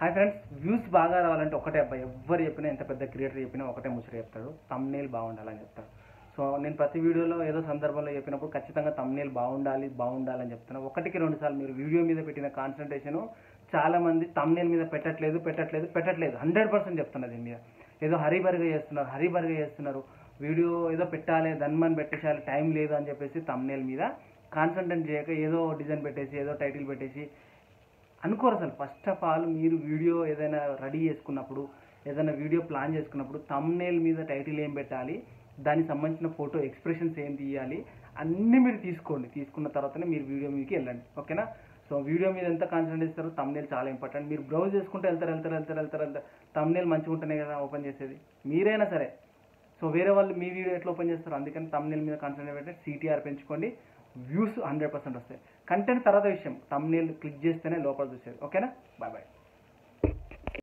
hi friends views బాగా రావాలంటే ఒకటే అబ్బాయి ఎవరు చెప్పినా ఎంత పెద్ద క్రియేటర్ చెప్పినా ఒకటే ముచ్చట చెప్తాడు తమ్నేల్ బాగుండాలని చెప్తాడు సో నేను ప్రతి వీడియోలో ఏదో సందర్భంలో చెప్పినప్పుడు ఖచ్చితంగా తమ్నేల్ బాగుండాలి బాగుండాలని చెప్తున్నాను ఒకటికి రెండు సార్లు మీరు వీడియో మీద పెట్టిన కాన్సన్ట్రేషన్ చాలా మంది తమ్నేల్ మీద పెట్టట్లేదు పెట్టట్లేదు పెట్టట్లేదు హండ్రెడ్ పర్సెంట్ చెప్తున్నారు దీని మీద ఏదో హరిబరిగా చేస్తున్నారు హరిబరిగా చేస్తున్నారు వీడియో ఏదో పెట్టాలి ధన్మని పెట్టేసేయాలి టైం లేదు అని చెప్పేసి తమ్నేల్ మీద కాన్సన్ట్రేట్ చేయక ఏదో డిజైన్ పెట్టేసి ఏదో టైటిల్ పెట్టేసి అనుకోరు అసలు ఫస్ట్ ఆఫ్ ఆల్ మీరు వీడియో ఏదైనా రెడీ చేసుకున్నప్పుడు ఏదైనా వీడియో ప్లాన్ చేసుకున్నప్పుడు తమ్నేల్ మీద టైటిల్ ఏం పెట్టాలి దానికి సంబంధించిన ఫోటో ఎక్స్ప్రెషన్స్ ఏం తీయాలి అన్నీ మీరు తీసుకోండి తీసుకున్న తర్వాతనే మీరు వీడియో మీదకి వెళ్ళండి ఓకేనా సో వీడియో మీద ఎంత కాన్సన్ట్రేట్ చేస్తారో తమ్నేల్ చాలా ఇంపార్టెంట్ మీరు బ్రౌజ్ చేసుకుంటే వెళ్తారు వెళ్తారు వెళ్తారు వెళ్తారు వెళ్తారు తమ్నేల్ మంచిగా ఉంటేనే కదా ఓపెన్ చేసేది మీరైనా సరే సో వేరే వాళ్ళు మీ వీడియో ఎట్లా ఓపెన్ చేస్తారు అందుకని తమ్నేల్ మీద కాన్సన్ట్రేట్ పెట్టి సిటీఆర్ పెంచుకోండి వ్యూస్ హండ్రెడ్ పర్సెంట్ వస్తాయి కంటెంట్ తర్వాత విషయం తమ్నేల్ క్లిక్ చేస్తేనే లోపల చూసేది ఓకేనా బాయ్ బాయ్